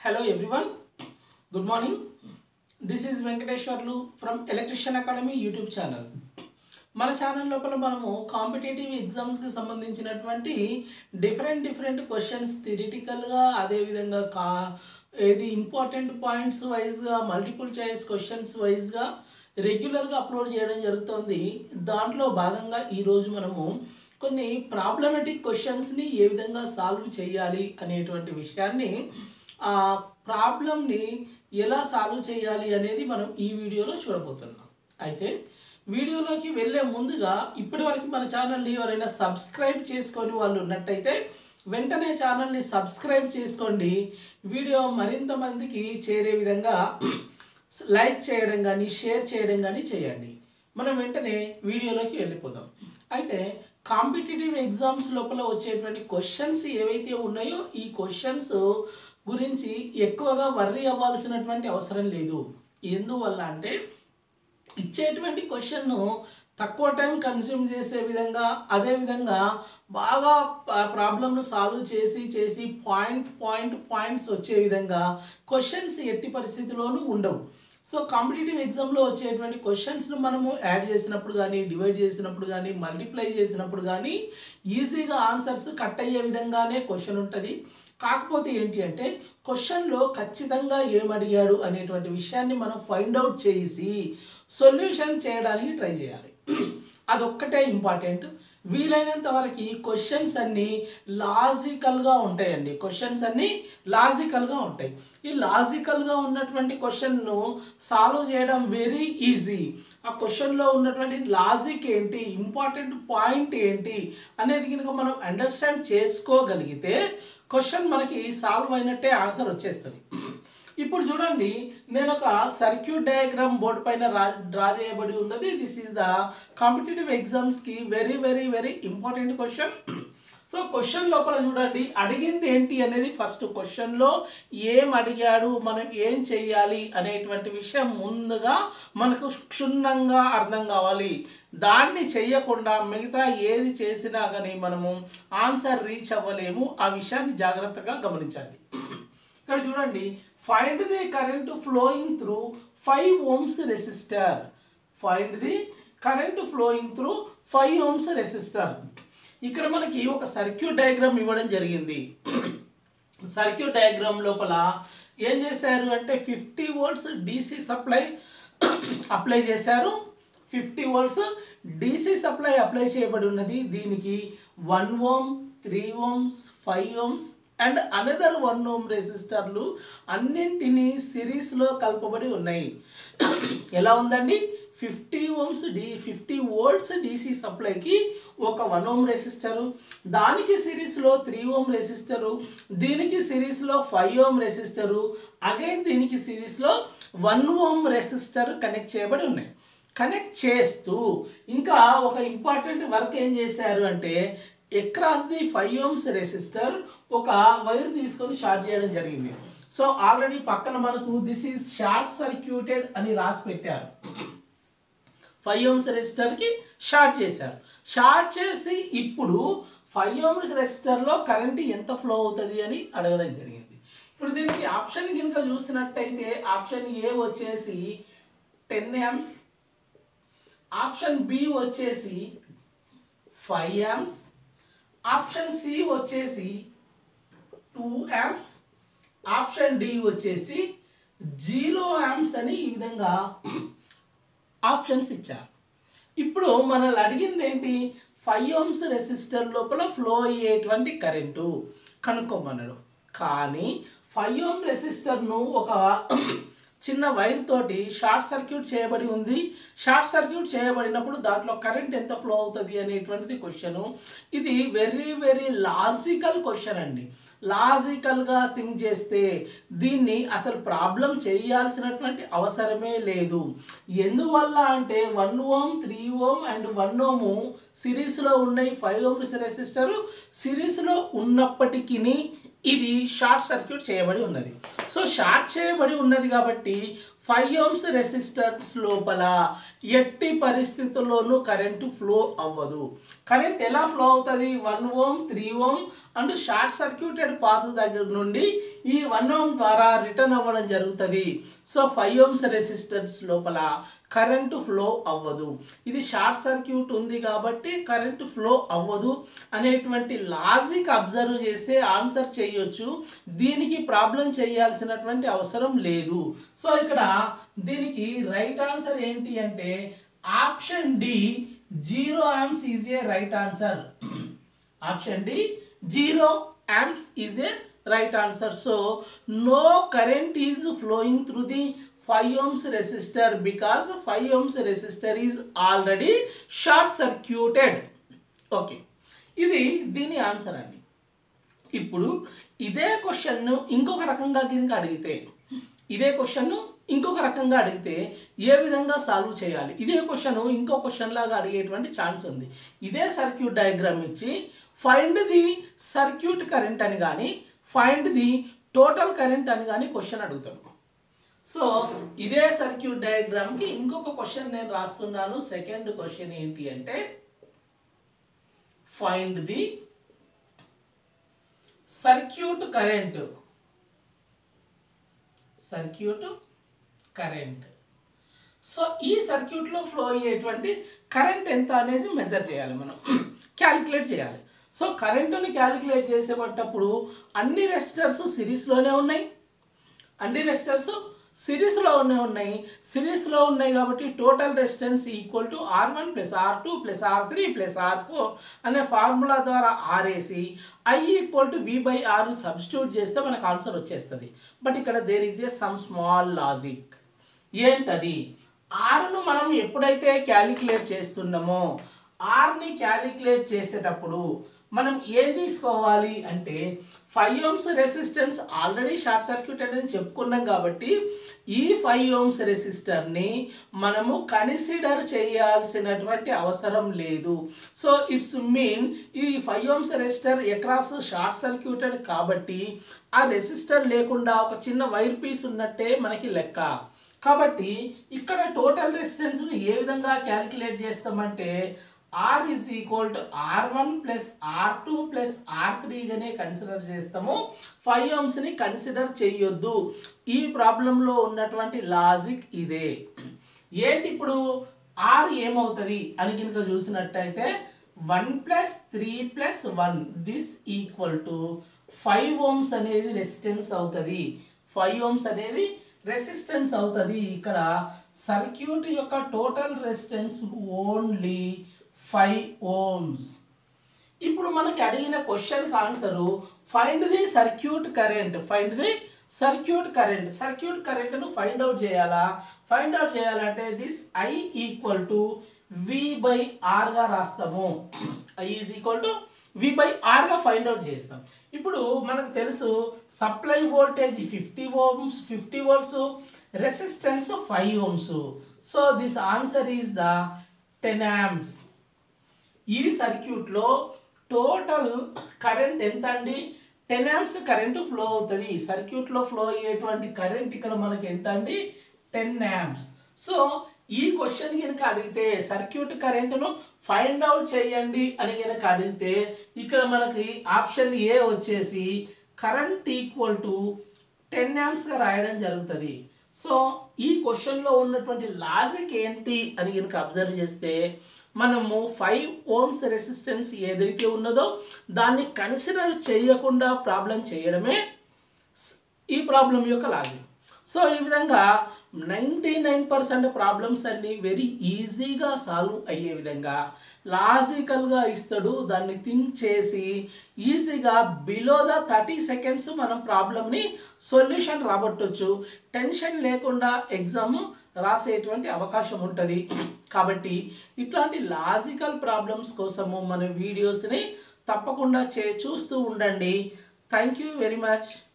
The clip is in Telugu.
Hello everyone. Good morning. This is Venkateswarlu from electrician academy YouTube channel మన ఛానల్ లోపల మనము కాంపిటేటివ్ ఎగ్జామ్స్కి సంబంధించినటువంటి డిఫరెంట్ డిఫరెంట్ క్వశ్చన్స్ థిరిటికల్గా అదేవిధంగా కా ఏది ఇంపార్టెంట్ పాయింట్స్ వైజ్గా మల్టిపుల్ చాయిస్ క్వశ్చన్స్ వైజ్గా రెగ్యులర్గా అప్లోడ్ చేయడం జరుగుతుంది దాంట్లో భాగంగా ఈరోజు మనము కొన్ని ప్రాబ్లమెటిక్ క్వశ్చన్స్ని ఏ విధంగా సాల్వ్ చేయాలి అనేటువంటి విషయాన్ని ఆ ప్రాబ్లమ్ని ఎలా సాల్వ్ చేయాలి అనేది మనం ఈ వీడియోలో చూడబోతున్నాం అయితే వీడియోలోకి వెళ్ళే ముందుగా ఇప్పటి వరకు మన ఛానల్ని ఎవరైనా సబ్స్క్రైబ్ చేసుకొని వాళ్ళు ఉన్నట్టయితే వెంటనే ఛానల్ని సబ్స్క్రైబ్ చేసుకోండి వీడియో మరింత మందికి చేరే విధంగా లైక్ చేయడం కానీ షేర్ చేయడం కానీ చేయండి మనం వెంటనే వీడియోలోకి వెళ్ళిపోదాం అయితే కాంపిటేటివ్ ఎగ్జామ్స్ లోపల వచ్చేటువంటి క్వశ్చన్స్ ఏవైతే ఉన్నాయో ఈ క్వశ్చన్స్ గురించి ఎక్కువగా వర్రీ అవ్వాల్సినటువంటి అవసరం లేదు ఎందువల్ల అంటే ఇచ్చేటువంటి క్వశ్చన్ను తక్కువ టైం కన్స్యూమ్ చేసే విధంగా అదేవిధంగా బాగా ప్రాబ్లమ్ను సాల్వ్ చేసి చేసి పాయింట్ పాయింట్ పాయింట్స్ వచ్చే విధంగా క్వశ్చన్స్ ఎట్టి పరిస్థితిలోనూ ఉండవు సో కాంపిటేటివ్ ఎగ్జామ్లో వచ్చేటువంటి క్వశ్చన్స్ను మనము యాడ్ చేసినప్పుడు కానీ డివైడ్ చేసినప్పుడు కానీ మల్టిప్లై చేసినప్పుడు కానీ ఈజీగా ఆన్సర్స్ కట్ అయ్యే విధంగానే క్వశ్చన్ ఉంటుంది కాకపోతే ఏంటి అంటే క్వశ్చన్లో ఖచ్చితంగా ఏం అడిగాడు అనేటువంటి విషయాన్ని మనం ఫైండ్ అవుట్ చేసి సొల్యూషన్ చేయడానికి ట్రై చేయాలి అదొక్కటే ఇంపార్టెంట్ వీలైనంత వరకు క్వశ్చన్స్ అన్నీ లాజికల్గా ఉంటాయండి క్వశ్చన్స్ అన్నీ లాజికల్గా ఉంటాయి ఈ లాజికల్గా ఉన్నటువంటి క్వశ్చన్ను సాల్వ్ చేయడం వెరీ ఈజీ ఆ క్వశ్చన్లో ఉన్నటువంటి లాజిక్ ఏంటి ఇంపార్టెంట్ పాయింట్ ఏంటి అనేది కనుక మనం అండర్స్టాండ్ చేసుకోగలిగితే క్వశ్చన్ మనకి సాల్వ్ అయినట్టే ఆన్సర్ వచ్చేస్తుంది ఇప్పుడు చూడండి నేను ఒక సర్క్యూట్ డయాగ్రామ్ బోర్డు పైన రా డ్రా చేయబడి ఉన్నది దిస్ ఈజ్ ద కాంపిటేటివ్ ఎగ్జామ్స్కి very very very important question so question లోపల చూడండి అడిగింది ఏంటి అనేది ఫస్ట్ క్వశ్చన్లో ఏం అడిగాడు మనం ఏం చెయ్యాలి అనేటువంటి విషయం ముందుగా మనకు క్షుణ్ణంగా అర్థం కావాలి దాన్ని చెయ్యకుండా మిగతా ఏది చేసినా కానీ మనము ఆన్సర్ రీచ్ అవ్వలేము ఆ విషయాన్ని జాగ్రత్తగా గమనించండి ఇక్కడ చూడండి find the current flowing through five ohms resistor find the current flowing through five ohms resistor ఇక్కడ మనకి ఒక సర్క్యూట్ డయాగ్రామ్ ఇవ్వడం జరిగింది సర్క్యూట్ డయాగ్రామ్ లోపల ఏం చేశారు అంటే fifty volts DC supply apply చేశారు fifty volts DC supply apply చేయబడి ఉన్నది దీనికి one ohm three ohms five ohms and another one ohm రెసిస్టర్లు అన్నింటినీ సిరీస్లో కలపబడి ఉన్నాయి ఎలా ఉందండి fifty ohms the fifty volts DC సప్లైకి ఒక వన్ ఓమ్ రెసిస్టరు దానికి సిరీస్లో త్రీ ఓమ్ రెసిస్టరు దీనికి సిరీస్లో ఫైవ్ ఓమ్ రెసిస్టరు అగైన్ దీనికి సిరీస్లో వన్ ఓమ్ రెసిస్టర్ కనెక్ట్ చేయబడి ఉన్నాయి కనెక్ట్ చేస్తూ ఇంకా ఒక ఇంపార్టెంట్ వర్క్ ఏం చేశారు అంటే across the five ohms resistor ఒక వైర్ తీసుకొని షార్ట్ చేయడం జరిగింది సో ఆల్రెడీ పక్కన మనకు దిస్ ఈజ్ షార్ట్ సర్క్యూటెడ్ అని రాసి పెట్టారు ఫైవ్ ఓమ్స్ రెసిస్టర్కి షార్ట్ చేశారు షార్ట్ చేసి ఇప్పుడు ఫైవ్ ఓమ్స్ రెసిస్టర్లో కరెంట్ ఎంత ఫ్లో అవుతుంది అని అడగడం జరిగింది ఇప్పుడు దీనికి ఆప్షన్ కనుక చూసినట్టయితే ఆప్షన్ ఏ వచ్చేసి టెన్ యామ్స్ ఆప్షన్ బి వచ్చేసి ఫైవ్ యామ్స్ ఆప్షన్ సి వచ్చేసి టూ యామ్స్ ఆప్షన్ డి వచ్చేసి జీరో యామ్స్ అని ఈ విధంగా ఆప్షన్స్ ఇచ్చారు ఇప్పుడు మనల్ని అడిగింది ఏంటి ఫైవ్ ఓమ్స్ రెసిస్టర్ లోపల ఫ్లో అయ్యేటువంటి కరెంటు కనుక్కోమన్నాడు కానీ ఫైవ్ ఓమ్ రెసిస్టర్ను ఒక చిన్న వైర్ తోటి షార్ట్ సర్క్యూట్ చేయబడి ఉంది షార్ట్ సర్క్యూట్ చేయబడినప్పుడు దాంట్లో కరెంట్ ఎంత ఫ్లో అవుతుంది అనేటువంటిది క్వశ్చను ఇది వెరీ వెరీ లాజికల్ క్వశ్చన్ అండి లాజికల్గా థింక్ చేస్తే దీన్ని అసలు ప్రాబ్లం చేయాల్సినటువంటి అవసరమే లేదు ఎందువల్ల అంటే one ohm three ohm and one ohm సిరీస్లో ఉన్నాయి ఫైవ్ ఓమ్ రెసిస్టర్ సిరీస్లో ఉన్నప్పటికీ ఇది షార్ట్ సర్క్యూట్ చేయబడి ఉన్నది సో షార్ట్ చేయబడి ఉన్నది కాబట్టి ఫైవ్ ఓమ్స్ రెసిస్టర్స్ లోపల ఎట్టి పరిస్థితుల్లోనూ కరెంటు ఫ్లో అవ్వదు కరెంట్ ఎలా ఫ్లో అవుతుంది one ohm three ohm and short circuited path దగ్గర నుండి ఈ వన్ ఓమ్ ద్వారా రిటర్న్ అవ్వడం జరుగుతుంది సో ఫైవ్ ఓమ్స్ రెసిస్టర్స్ లోపల కరెంటు ఫ్లో అవ్వదు ఇది షార్ట్ సర్క్యూట్ ఉంది కాబట్టి కరెంటు ఫ్లో అవ్వదు అనేటువంటి లాజిక్ అబ్జర్వ్ చేస్తే ఆన్సర్ చేయొచ్చు దీనికి ప్రాబ్లం చేయాల్సినటువంటి అవసరం లేదు సో ఇక్కడ దీనికి రైట్ ఆన్సర్ ఏంటి అంటే option D zero amps is a right answer option D zero amps is a right answer so no current is flowing through the five ohms resistor because five ohms resistor is already short circuited okay ఇది దీని ఆన్సర్ అండి ఇప్పుడు ఇదే క్వశ్చన్ను ఇంకొక రకంగా కింద అడిగితే ఇదే క్వశ్చన్ను ఇంకొక రకంగా అడిగితే ఏ విధంగా సాల్వ్ చేయాలి ఇదే క్వశ్చన్ ఇంకో క్వశ్చన్ లాగా అడిగేటువంటి ఛాన్స్ ఉంది ఇదే సర్క్యూట్ డయాగ్రామ్ ఇచ్చి ఫైండ్ ది సర్క్యూట్ కరెంట్ అని కానీ ఫైండ్ ది టోటల్ కరెంట్ అని కానీ క్వశ్చన్ అడుగుతాడు సో ఇదే సర్క్యూట్ డయాగ్రామ్కి ఇంకొక క్వశ్చన్ నేను రాస్తున్నాను సెకండ్ క్వశ్చన్ ఏంటి అంటే find the circuit current circuit current so ఈ సర్క్యూట్లో ఫ్లో అయ్యేటువంటి కరెంట్ ఎంత అనేది మెజర్ చేయాలి మనం క్యాలిక్యులేట్ చేయాలి సో కరెంటుని క్యాలిక్యులేట్ చేసేటప్పుడు అన్ని రెసిస్టర్స్ సిరీస్లోనే ఉన్నాయి అన్ని రెసిస్టర్స్ సిరీస్లో ఉన్నాయి ఉన్నాయి సిరీస్లో ఉన్నాయి కాబట్టి total resistance equal to R one plus R two plus R three plus R four అనే ఫార్ములా ద్వారా ఆర్ఏసి I equal to V by R substitute చేస్తే మనకు ఆన్సర్ వచ్చేస్తుంది బట్ ఇక్కడ there is a some small logic ఏంటది ఆర్ను మనం ఎప్పుడైతే క్యాలిక్యులేట్ చేస్తున్నామో ఆర్ని క్యాలిక్యులేట్ చేసేటప్పుడు మనం ఏం తీసుకోవాలి అంటే five ohms resistance already short circuited అని చెప్పుకున్నాం కాబట్టి ఈ ఫైవ్ ఓమ్స్ రెసిస్టర్ని మనము కన్సిడర్ చేయాల్సినటువంటి అవసరం లేదు సో ఇట్స్ మీన్ ఈ five ohms resistor across short circuited కాబట్టి ఆ రెసిస్టర్ లేకుండా ఒక చిన్న వైర్ పీస్ ఉన్నట్టే మనకి లెక్క కాబట్టి ఇక్కడ టోటల్ రెసిస్టెన్స్ను ఏ విధంగా క్యాలిక్యులేట్ చేస్తామంటే R is equal to R one plus R two plus R త్రీగానే కన్సిడర్ చేస్తాము ఫైవ్ ఓమ్స్ని కన్సిడర్ చేయొద్దు ఈ ప్రాబ్లంలో ఉన్నటువంటి లాజిక్ ఇదే ఏంటి ఇప్పుడు ఆర్ ఏమవుతుంది అని కనుక చూసినట్టయితే one plus three plus one this equal to five ohms అనేది రెసిస్టెన్స్ అవుతుంది ఫైవ్ ఓమ్స్ అనేది రెసిస్టెన్స్ అవుతుంది ఇక్కడ సర్క్యూట్ యొక్క total resistance only five ohms ఇప్పుడు మనకి అడిగిన క్వశ్చన్కి answer find the circuit current find the circuit current circuit కరెంట్ను ఫైండ్ అవుట్ చేయాలా ఫైండ్ అవుట్ చేయాలంటే this I equal to V by ఆర్గా రాస్తాము I is equal to V by ఆర్గా ఫైండ్ అవుట్ చేస్తాం ఇప్పుడు మనకు తెలుసు supply voltage fifty ohms fifty volts resistance five ohms so this answer is the ten amps ఈ సర్క్యూట్లో టోటల్ కరెంట్ ఎంత అండి టెన్ యామ్స్ కరెంటు ఫ్లో అవుతుంది సర్క్యూట్లో ఫ్లో అయ్యేటువంటి కరెంట్ ఇక్కడ మనకి ఎంత అండి టెన్ యామ్స్ సో ఈ క్వశ్చన్ కనుక అడిగితే సర్క్యూట్ కరెంట్ను ఫైండ్ అవుట్ చేయండి అని కనుక అడిగితే ఇక్కడ మనకి ఆప్షన్ ఏ వచ్చేసి కరెంట్ ఈక్వల్ టు టెన్ యామ్స్గా రాయడం జరుగుతుంది సో ఈ క్వశ్చన్లో ఉన్నటువంటి లాజిక్ ఏంటి అని కనుక అబ్జర్వ్ చేస్తే మనము ఫైవ్ ఓమ్స్ రెసిస్టెన్స్ ఏదైతే ఉన్నదో దాన్ని కన్సిడర్ చేయకుండా ప్రాబ్లం చేయడమే స్- ఈ ప్రాబ్లం యొక్క లాజిక్ సో ఈ విధంగా నైంటీ నైన్ పర్సెంట్ ప్రాబ్లమ్స్ అన్ని వెరీ ఈజీగా సాల్వ్ అయ్యే విధంగా లాజికల్గా ఇస్తాడు దాన్ని థింక్ చేసి ఈజీగా బిలో ద థర్టీ సెకండ్స్ మనం ప్రాబ్లమ్ని సొల్యూషన్ రాబట్టొచ్చు టెన్షన్ లేకుండా ఎగ్జామ్ రాసేటువంటి అవకాశం ఉంటుంది కాబట్టి ఇట్లాంటి లాజికల్ ప్రాబ్లమ్స్ కోసము మన వీడియోస్ని తప్పకుండా చే చూస్తూ ఉండండి థ్యాంక్ యూ వెరీ మచ్